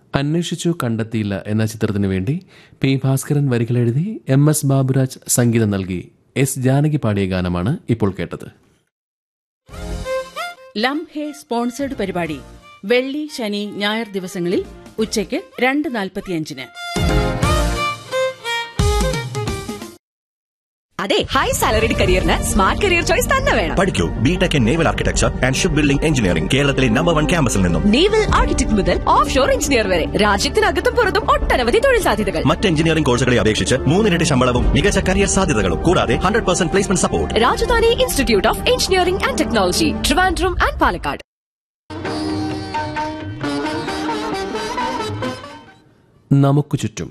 അന്വേഷിച്ചു കണ്ടെത്തിയില്ല എന്ന ചിത്രത്തിനു വേണ്ടി പി ഭാസ്കരൻ വരികളെഴുതി എം എസ് ബാബുരാജ് സംഗീതം നൽകി എസ് ജാനകി പാടിയ ഗാനമാണ് ഇപ്പോൾ കേട്ടത് ലം ഹേ സ്പോൺസേഡ് പരിപാടി വെള്ളി ശനി ഞായർ ദിവസങ്ങളിൽ ഉച്ചയ്ക്ക് രണ്ട് നാൽപ്പത്തിയഞ്ചിന് അതെ ഹൈ സാലറിഡ് കരിയറിന് സ്മാർട്ട് കരിയർ ചോയ്സ് തന്നെ വേണം പഠിക്കൂ BTech in naval architecture and ship building engineering കേരളത്തിലെ നമ്പർ വൺ ക്യാമ്പസിൽ നിന്നും നേവൽ ആർക്കിടെക്ട് മുതൽ ഓഫ് ഷോർ എഞ്ചിനീയർ വരെ രാജ്യത്തിനകത്തും പുറത്തും ഒട്ടനവധി തൊഴിൽ സാധ്യതകൾ മറ്റ് എഞ്ചിനീയറിംഗ് കോഴ്സുകളെ അപേക്ഷിച്ച് മൂന്നിരട്ടി ശമ്പളവും മികച്ച കരിയർ സാധ്യതകളും കൂടാതെ hundred percent placement support Rajadhani institute of engineering and technology Trivandrum and Palakkad നമുക്ക് ചുറ്റും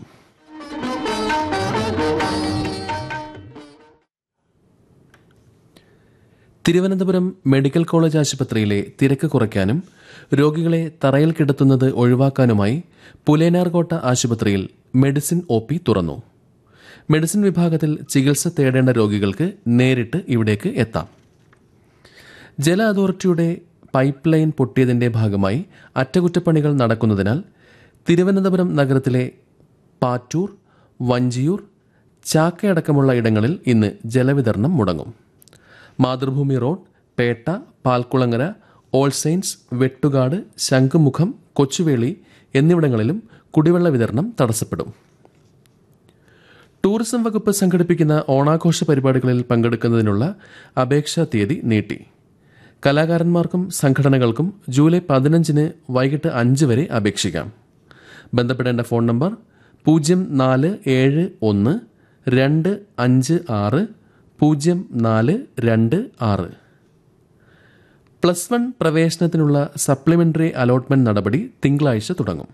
തിരുവനന്തപുരം മെഡിക്കൽ കോളേജ് ആശുപത്രിയിലെ തിരക്ക് കുറയ്ക്കാനും രോഗികളെ തറയിൽ കിടത്തുന്നത് ഒഴിവാക്കാനുമായി പുലേനാർകോട്ട ആശുപത്രിയിൽ മെഡിസിൻ ഒ പി തുറന്നു മെഡിസിൻ വിഭാഗത്തിൽ ചികിത്സ തേടേണ്ട രോഗികൾക്ക് നേരിട്ട് ഇവിടേക്ക് എത്താം ജല അതോറിറ്റിയുടെ പൈപ്പ് ലൈൻ പൊട്ടിയതിന്റെ ഭാഗമായി അറ്റകുറ്റപ്പണികൾ നടക്കുന്നതിനാൽ തിരുവനന്തപുരം നഗരത്തിലെ പാറ്റൂർ വഞ്ചിയൂർ ചാക്കയടക്കമുള്ള ഇടങ്ങളിൽ ഇന്ന് ജലവിതരണം മുടങ്ങും Mathrubhumi road Pettah Palkulangara all saints Vettukad ശംഖുമുഖം കൊച്ചുവേളി എന്നിവിടങ്ങളിലും കുടിവെള്ള വിതരണം തടസ്സപ്പെടും ടൂറിസം വകുപ്പ് സംഘടിപ്പിക്കുന്ന ഓണാഘോഷ പരിപാടികളിൽ പങ്കെടുക്കുന്നതിനുള്ള അപേക്ഷാ തീയതി നീട്ടി കലാകാരന്മാർക്കും സംഘടനകൾക്കും ജൂലൈ പതിനഞ്ചിന് വൈകിട്ട് അഞ്ച് വരെ അപേക്ഷിക്കാം ബന്ധപ്പെടേണ്ട ഫോൺ നമ്പർ പൂജ്യം നാല് ഏഴ് ഒന്ന് രണ്ട് അഞ്ച് ആറ് പൂജ്യം നാല് രണ്ട് ആറ് പ്ലസ് വൺ പ്രവേശനത്തിനുള്ള സപ്ലിമെന്ററി അലോട്ട്മെന്റ് നടപടി തിങ്കളാഴ്ച തുടങ്ങും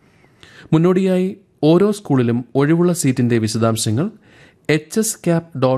മുന്നോടിയായി ഓരോ സ്കൂളിലും ഒഴിവുള്ള സീറ്റിന്റെ വിശദാംശങ്ങൾ എച്ച് എസ് ക്യാപ് ഡോട്ട്